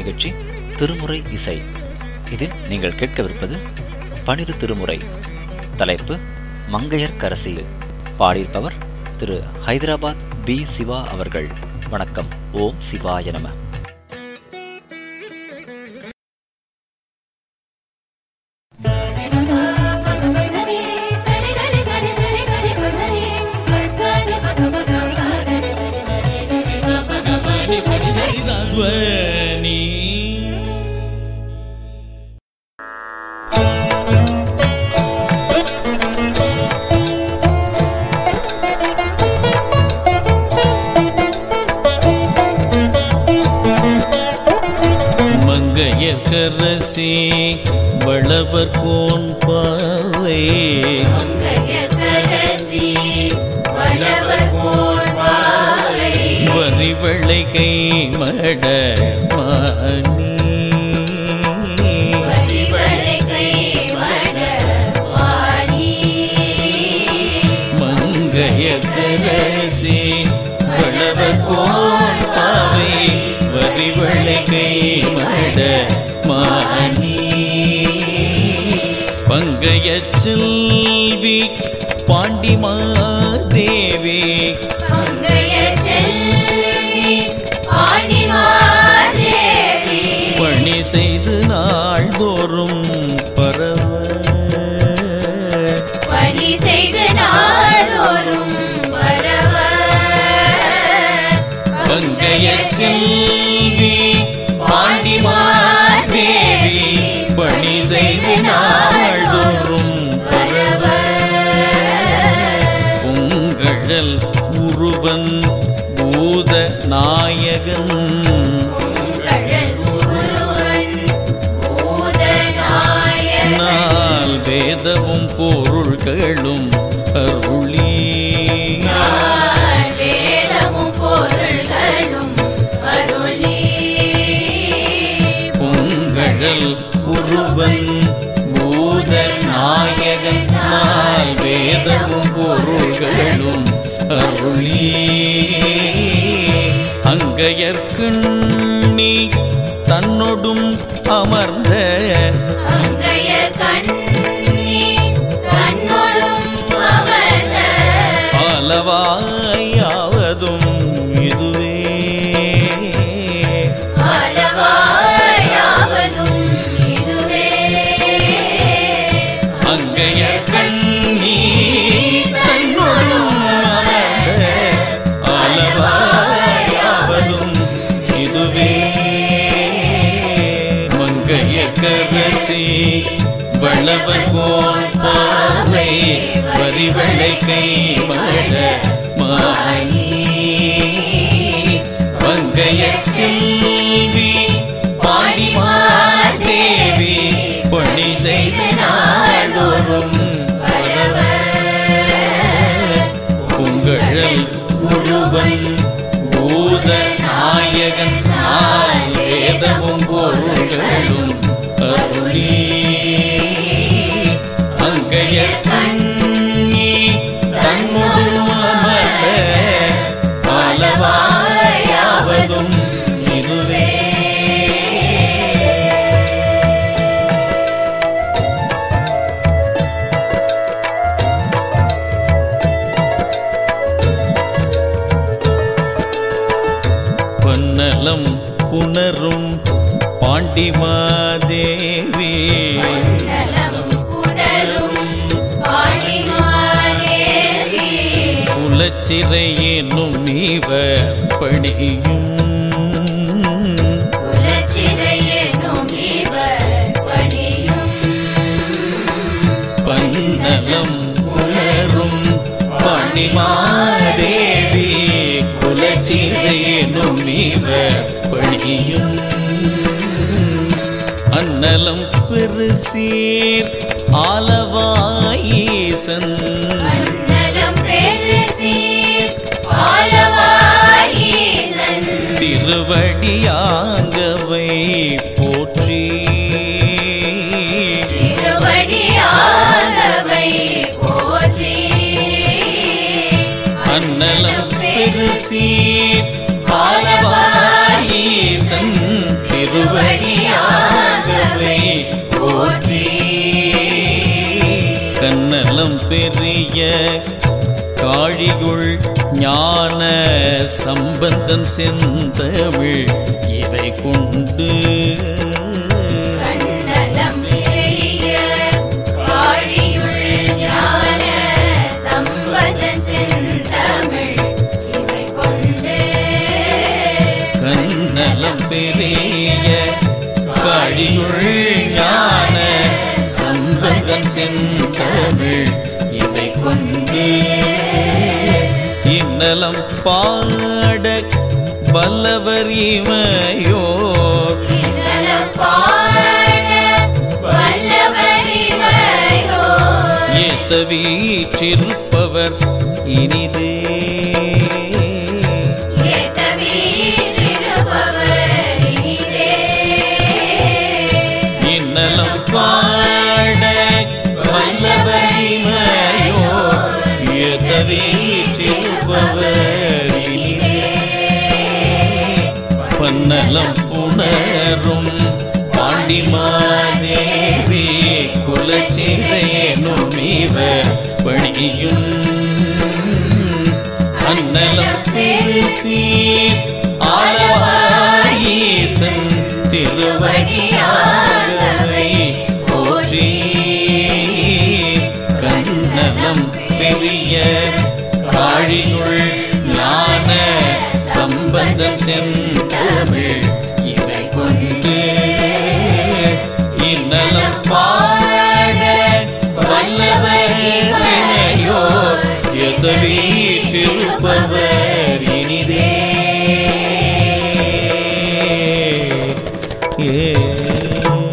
நிகழ்ச்சி திருமுறை இசை இதில் நீங்கள் கேட்கவிருப்பது பனிரு திருமுறை தலைப்பு மங்கையர் கரசி பாடியிருப்பவர் திரு ஹைதராபாத் பி சிவா அவர்கள் வணக்கம் ஓம் சிவாய நம ಧ್ವನಿ மங்கைய கரசி வளவர் கோன் பாவை வரிவளை கை மட மானி மங்கைய கரசி வளவர் கோன் பாவை வரிவளை கை மட மானி பங்கைய செல்வி பாண்டிமாதேவி பணி செய்து நாள்தோறும் பரவ பணி செய்து நாள்தோறும் வரவ பங்கைய செல்வி பாண்டிமாதேவி பணி செய்து நாள்தோறும் வரவ பொங்கழல் உருவன் பூத நாயகன் உங்கழல் உருவன் பூதநாயகன் நாள் வேதமும் பொருள்களும் அருளி நாள் வேதமும் பொருள்களும் அருளி பொங்கழல் உருவன் பூத நாயகன் நாள் வேதமும் பொருள்களும் அருளி அங்கையற்கண்ணி தன்னொடும் அமர்ந்த அங்கையர் கண்ணி கண்ணொடும் அமர்ந்த அளவாயாவதும் இதுவே அளவாயாவதும் இதுவே அங்கையற்கண்ணி தன்னொடும் அமர்ந்த அளவாயாவதும் இதுவே மங்கைய கரசி வளவர் போல் பார்வை வரிவளை கை மட மாணி மங்கைய செல்வி பாடிமாதேவி பணி செய்து நாள்தோறும் உங்கழல் உருவன் பூத நாயகன் நாள் வேதமும் பொருள்களும் அருளி அங்கைய கண்ணி தன்னுடன் அமர்ந்த காலவாயாவதும் இதுவே பன்னலம் புனரும் பாண்டிமாதேவி நலம் புணரும் பாடிமாதேவி குலச்சிறை என்னும் நீவ பணியும் குலச்சிறையெனும் இவர் பணியும் பன்னலம் புனரும் பாண்டிமாதேவி குலச்சிறை என்னும் நீவ பணியும் அன்னலம் பெருசீர் ஆலவாயீசன் மன்னலம் பெருசீர் ஆலவாயீசன் திருவடியாங்கவை போற்றி திருவடியாகவை போற்றி அன்னலம் பெருசீர் ஆலவாயீசன் திரு திருவடியாகவே போற்றி கண்ணலம் பெரிய காழிகுள் ஞான சம்பந்தன் செந்தமிழ் இவை கொண்டு கண்ணலம் பெரிய காழியுள் ஞான சம்பதன் செந்தமிழ் இவை கொண்டு கண்ணலம் பெரிய காழிகுள் ஞான சம்பந்தன் செந்தமிழ் இவை கொண்டு இன்னலம் பாட வல்லவர் இமையோர் நலம் பாட வல்லவரிமையோர் ஏத்த வீற்றிருப்பவர் இனிதே ஏத்த வீற்றிருப்பவர் இனிதே. இன்னலம் பாட வல்லவரிமையோ ஏத்த வீற்றிருப்பவர் இனிதே பன்னலம் புணரும் பாண்டிமாதேவி குலச்சிறையனும் இவர் பணியும் அன்னலம் பெருசீர் ஆலவாயீசன் திருவடியாகவை போற்றி கண்ணலம் பெரிய காழியுள் ஞான சம்பந்தம் செந்தமிழ் இவை கொண்டு இன்னலம் பாட வல்லவரையோ எதவீற்றிருப்பவர் இனிதே ஏ